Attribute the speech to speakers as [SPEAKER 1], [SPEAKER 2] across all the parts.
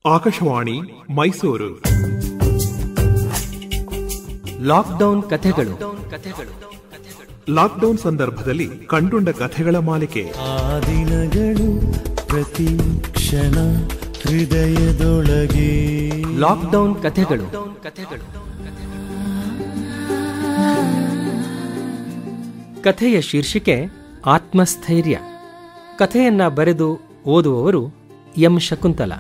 [SPEAKER 1] Akashvani Mysuru
[SPEAKER 2] lockdown ಕಥೆಗಳು
[SPEAKER 1] lockdown ಸಂದರ್ಭದಲ್ಲಿ ಕಂಡುಂಡ ಕಥೆಗಳ ಮಾಲಿಕೆ
[SPEAKER 3] ಆ ದಿನಗಳು ಪ್ರತಿ ಕ್ಷಣ ಹೃದಯದೊಳಗೆ
[SPEAKER 2] ಲಾಕ್ಡೌನ್ ಕಥೆಗಳು ಕಥೆಯ ಶೀರ್ಷಿಕೆ ಆತ್ಮಸ್ಥೈರ್ಯ ಕಥೆಯನ್ನ ಬರೆದು ಓದುವವರು ಎಂ ಶಕುಂತಲ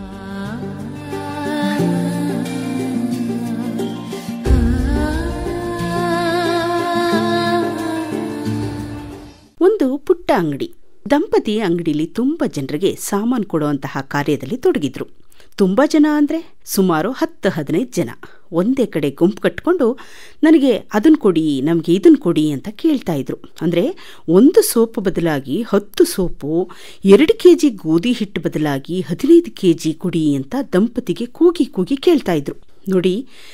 [SPEAKER 4] ಒಂದು ಪುಟ್ಟ ಅಂಗಡಿ ದಂಪತಿ ಅಂಗಡಿಲಿ ತುಂಬ ಜನರಿಗೆ ಸಾಮಾನು ಕೊಡುವಂತಹ ಕಾರ್ಯದಲ್ಲಿ ತೊಡಗಿದ್ರು ತುಂಬ ಜನ ಅಂದರೆ ಸುಮಾರು ಹತ್ತು ಹದಿನೈದು ಜನ ಒಂದೇ ಕಡೆ ಗುಂಪು ಕಟ್ಕೊಂಡು ನನಗೆ ಅದನ್ನು ಕೊಡಿ ನಮಗೆ ಇದನ್ನು ಕೊಡಿ ಅಂತ ಕೇಳ್ತಾ ಇದ್ರು ಅಂದರೆ ಒಂದು ಸೋಪು ಬದಲಾಗಿ ಹತ್ತು ಸೋಪು ಎರಡು ಕೆ ಜಿ ಗೋಧಿ ಹಿಟ್ಟು ಬದಲಾಗಿ ಹದಿನೈದು ಕೆ ಜಿ ಕೊಡಿ ಅಂತ ದಂಪತಿಗೆ ಕೂಗಿ ಕೂಗಿ ಕೇಳ್ತಾ ಇದ್ರು ನೋಡಿ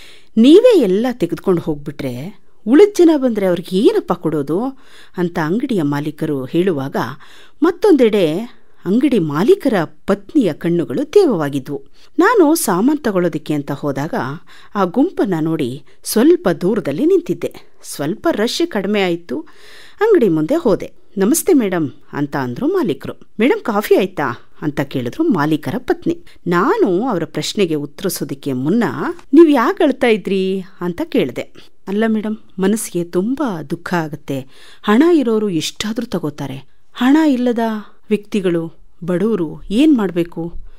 [SPEAKER 4] ನೀವೇ ಎಲ್ಲ ತೆಗೆದುಕೊಂಡು ಹೋಗ್ಬಿಟ್ರೆ ಉಳಿದ ಜನ ಬಂದರೆ ಅವ್ರಿಗೆ ಏನಪ್ಪ ಕೊಡೋದು ಅಂತ ಅಂಗಡಿಯ ಮಾಲೀಕರು ಹೇಳುವಾಗ ಮತ್ತೊಂದೆಡೆ ಅಂಗಡಿ ಮಾಲೀಕರ ಪತ್ನಿಯ ಕಣ್ಣುಗಳು ತೇವವಾಗಿದ್ವು ನಾನು ಸಾಮಾನು ತಗೊಳ್ಳೋದಕ್ಕೆ ಅಂತ ಹೋದಾಗ ಆ ಗುಂಪನ್ನು ನೋಡಿ ಸ್ವಲ್ಪ ದೂರದಲ್ಲಿ ನಿಂತಿದ್ದೆ ಸ್ವಲ್ಪ ರಶ್ ಕಡಿಮೆ ಆಯಿತು ಅಂಗಡಿ ಮುಂದೆ ಹೋದೆ ನಮಸ್ತೆ ಮೇಡಮ್ ಅಂತ ಅಂದರು ಮಾಲೀಕರು ಮೇಡಮ್ ಕಾಫಿ ಆಯ್ತಾ ಅಂತ ಕೇಳಿದ್ರು ಮಾಲೀಕರ ಪತ್ನಿ ನಾನು ಅವರ ಪ್ರಶ್ನೆಗೆ ಉತ್ತರಿಸೋದಕ್ಕೆ ಮುನ್ನ ನೀವು ಯಾಕೆ ಅಳ್ತಾ ಇದ್ರಿ ಅಂತ ಕೇಳಿದೆ ಅಲ್ಲ ಮೇಡಮ್ ಮನಸ್ಸಿಗೆ ತುಂಬ ದುಃಖ ಆಗುತ್ತೆ ಹಣ ಇರೋರು ಎಷ್ಟಾದರೂ ತಗೋತಾರೆ ಹಣ ಇಲ್ಲದ ವ್ಯಕ್ತಿಗಳು ಬಡವರು ಏನು ಮಾಡಬೇಕು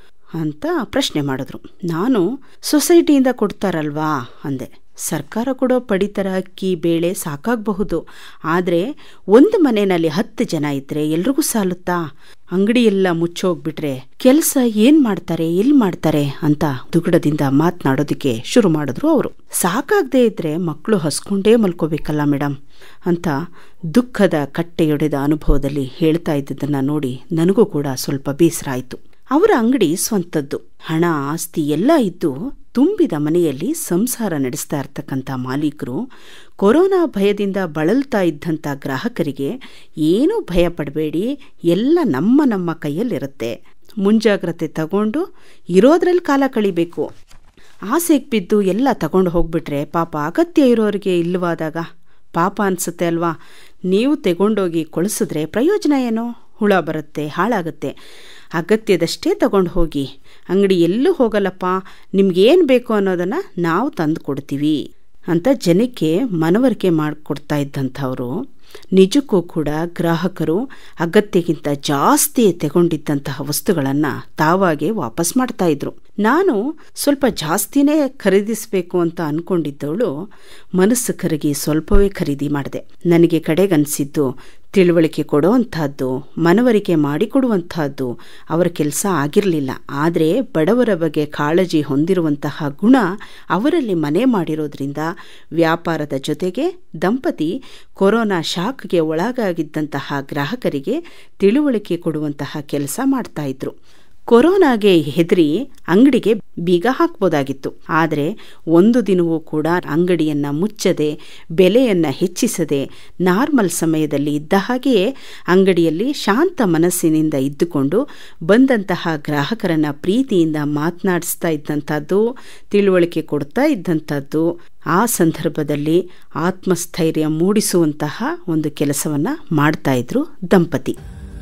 [SPEAKER 4] ಅಂತ ಪ್ರಶ್ನೆ ಮಾಡಿದ್ರು ನಾನು ಸೊಸೈಟಿಯಿಂದ ಕೊಡ್ತಾರಲ್ವಾ ಅಂದೆ ಸರ್ಕಾರ ಕೊಡೋ ಪಡಿತರ ಅಕ್ಕಿ ಬೇಳೆ ಸಾಕಾಗಬಹುದು ಆದರೆ ಒಂದು ಮನೆಯಲ್ಲಿ ಹತ್ತು ಜನ ಇದ್ದರೆ ಎಲ್ರಿಗೂ ಸಾಲುತ್ತಾ ಅಂಗಡಿ ಎಲ್ಲ ಮುಚ್ಚೋಗ್ಬಿಟ್ರೆ ಕೆಲಸ ಏನು ಮಾಡ್ತಾರೆ ಎಲ್ಲಿ ಮಾಡ್ತಾರೆ ಅಂತ ದುಗುಡದಿಂದ ಮಾತನಾಡೋದಕ್ಕೆ ಶುರು ಮಾಡಿದ್ರು ಅವರು ಸಾಕಾಗದೇ ಇದ್ರೆ ಮಕ್ಕಳು ಹಸ್ಕೊಂಡೇ ಮಲ್ಕೋಬೇಕಲ್ಲ ಮೇಡಮ್ ಅಂತ ದುಃಖದ ಕಟ್ಟೆಯೊಡೆದ ಅನುಭವದಲ್ಲಿ ಹೇಳ್ತಾ ಇದ್ದದನ್ನು ನೋಡಿ ನನಗೂ ಕೂಡ ಸ್ವಲ್ಪ ಬೇಸರ ಆಯಿತು ಅವರ ಅಂಗಡಿ ಸ್ವಂತದ್ದು ಹಣ ಆಸ್ತಿ ಎಲ್ಲ ಇದ್ದು ತುಂಬಿದ ಮನೆಯಲ್ಲಿ ಸಂಸಾರ ನಡೆಸ್ತಾ ಇರ್ತಕ್ಕಂಥ ಮಾಲೀಕರು ಕೊರೋನಾ ಭಯದಿಂದ ಬಳಲ್ತಾ ಇದ್ದಂಥ ಗ್ರಾಹಕರಿಗೆ ಏನೂ ಭಯ ಪಡಬೇಡಿ ಎಲ್ಲ ನಮ್ಮ ನಮ್ಮ ಕೈಯಲ್ಲಿರುತ್ತೆ ಮುಂಜಾಗ್ರತೆ ತಗೊಂಡು ಇರೋದ್ರಲ್ಲಿ ಕಾಲ ಕಳಿಬೇಕು ಆಸೆಗೆ ಬಿದ್ದು ಎಲ್ಲ ತಗೊಂಡು ಹೋಗ್ಬಿಟ್ರೆ ಪಾಪ ಅಗತ್ಯ ಇರೋರಿಗೆ ಇಲ್ಲವಾದಾಗ ಪಾಪ ಅನಿಸುತ್ತೆ ಅಲ್ವಾ ನೀವು ತೆಗೊಂಡೋಗಿ ಕೊಳಿಸಿದ್ರೆ ಪ್ರಯೋಜನ ಏನೋ ಹುಳ ಬರುತ್ತೆ ಹಾಳಾಗುತ್ತೆ ಅಗತ್ಯದಷ್ಟೇ ತಗೊಂಡು ಹೋಗಿ ಅಂಗಡಿ ಎಲ್ಲೂ ಹೋಗಲ್ಲಪ್ಪ ನಿಮ್ಗೇನು ಬೇಕು ಅನ್ನೋದನ್ನು ನಾವು ತಂದು ಕೊಡ್ತೀವಿ ಅಂತ ಜನಕ್ಕೆ ಮನವರಿಕೆ ಮಾಡಿಕೊಡ್ತಾ ಇದ್ದಂಥವರು ನಿಜಕ್ಕೂ ಕೂಡ ಗ್ರಾಹಕರು ಅಗತ್ಯಕ್ಕಿಂತ ಜಾಸ್ತಿ ತಗೊಂಡಿದ್ದಂತಹ ವಸ್ತುಗಳನ್ನು ತಾವಾಗೆ ವಾಪಸ್ ಮಾಡ್ತಾ ಇದ್ರು ನಾನು ಸ್ವಲ್ಪ ಜಾಸ್ತಿನೇ ಖರೀದಿಸಬೇಕು ಅಂತ ಅಂದ್ಕೊಂಡಿದ್ದವಳು ಮನಸ್ಸು ಕರಗಿ ಸ್ವಲ್ಪವೇ ಖರೀದಿ ಮಾಡಿದೆ ನನಗೆ ಕಡೆಗನ್ಸಿದ್ದು ತಿಳುವಳಿಕೆ ಕೊಡುವಂಥದ್ದು ಮನವರಿಕೆ ಮಾಡಿಕೊಡುವಂತಹದ್ದು ಅವರ ಕೆಲಸ ಆಗಿರಲಿಲ್ಲ ಆದರೆ ಬಡವರ ಬಗ್ಗೆ ಕಾಳಜಿ ಹೊಂದಿರುವಂತಹ ಗುಣ ಅವರಲ್ಲಿ ಮನೆ ಮಾಡಿರೋದ್ರಿಂದ ವ್ಯಾಪಾರದ ಜೊತೆಗೆ ದಂಪತಿ ಕೊರೋನಾ ಶಾಕ್ಗೆ ಒಳಗಾಗಿದ್ದಂತಹ ಗ್ರಾಹಕರಿಗೆ ತಿಳುವಳಿಕೆ ಕೊಡುವಂತಹ ಕೆಲಸ ಮಾಡ್ತಾ ಇದ್ರು ಕೊರೋನಾಗೆ ಹೆದರಿ ಅಂಗಡಿಗೆ ಬೀಗ ಹಾಕ್ಬೋದಾಗಿತ್ತು ಆದರೆ ಒಂದು ದಿನವೂ ಕೂಡ ಅಂಗಡಿಯನ್ನು ಮುಚ್ಚದೆ ಬೆಲೆಯನ್ನು ಹೆಚ್ಚಿಸದೆ ನಾರ್ಮಲ್ ಸಮಯದಲ್ಲಿ ಇದ್ದ ಹಾಗೆಯೇ ಅಂಗಡಿಯಲ್ಲಿ ಶಾಂತ ಮನಸ್ಸಿನಿಂದ ಇದ್ದುಕೊಂಡು ಬಂದಂತಹ ಗ್ರಾಹಕರನ್ನು ಪ್ರೀತಿಯಿಂದ ಮಾತನಾಡಿಸ್ತಾ ಇದ್ದಂಥದ್ದು ತಿಳುವಳಿಕೆ ಕೊಡ್ತಾ ಇದ್ದಂಥದ್ದು ಆ ಸಂದರ್ಭದಲ್ಲಿ ಆತ್ಮಸ್ಥೈರ್ಯ ಮೂಡಿಸುವಂತಹ ಒಂದು ಕೆಲಸವನ್ನು ಮಾಡ್ತಾ ಇದ್ರು ದಂಪತಿ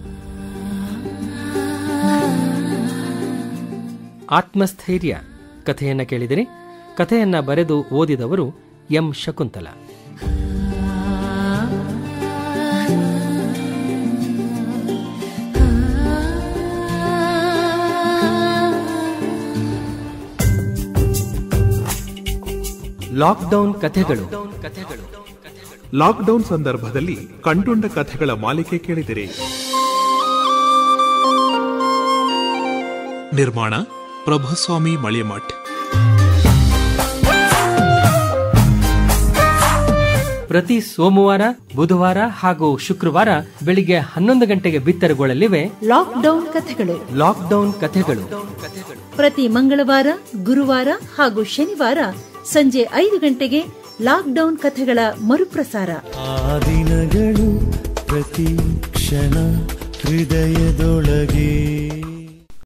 [SPEAKER 2] ಆತ್ಮಸ್ಥೈರ್ಯ ಕಥೆಯನ್ನ ಕೇಳಿದಿರಿ ಕಥೆಯನ್ನ ಬರೆದು ಓದಿದವರು ಎಂ ಶಕುಂತಲ ಲಾಕ್ಡೌನ್ ಕಥೆಗಳು
[SPEAKER 1] ಲಾಕ್ಡೌನ್ ಸಂದರ್ಭದಲ್ಲಿ ಕಂಡುಂಡ ಕಥೆಗಳ ಮಾಲಿಕೆ ಕೇಳಿದಿರಿ ನಿರ್ಮಾಣ ಪ್ರಭುಸ್ವಾಮಿ ಮಳಿಮಠ್
[SPEAKER 2] ಪ್ರತಿ ಸೋಮವಾರ ಬುಧವಾರ ಹಾಗೂ ಶುಕ್ರವಾರ ಬೆಳಿಗ್ಗೆ ಹನ್ನೊಂದು ಗಂಟೆಗೆ ಬಿತ್ತರಗೊಳ್ಳಲಿವೆ
[SPEAKER 5] ಲಾಕ್ಡೌನ್ ಕಥೆಗಳು
[SPEAKER 2] ಲಾಕ್ಡೌನ್ ಕಥೆಗಳು
[SPEAKER 5] ಪ್ರತಿ ಮಂಗಳವಾರ ಗುರುವಾರ ಹಾಗೂ ಶನಿವಾರ ಸಂಜೆ ಐದು ಗಂಟೆಗೆ ಲಾಕ್ಡೌನ್ ಕಥೆಗಳ ಮರುಪ್ರಸಾರ
[SPEAKER 3] ಆ ದಿನಗಳು ಪ್ರತಿ ಕ್ಷಣ ಹೃದಯದೊಳಗೆ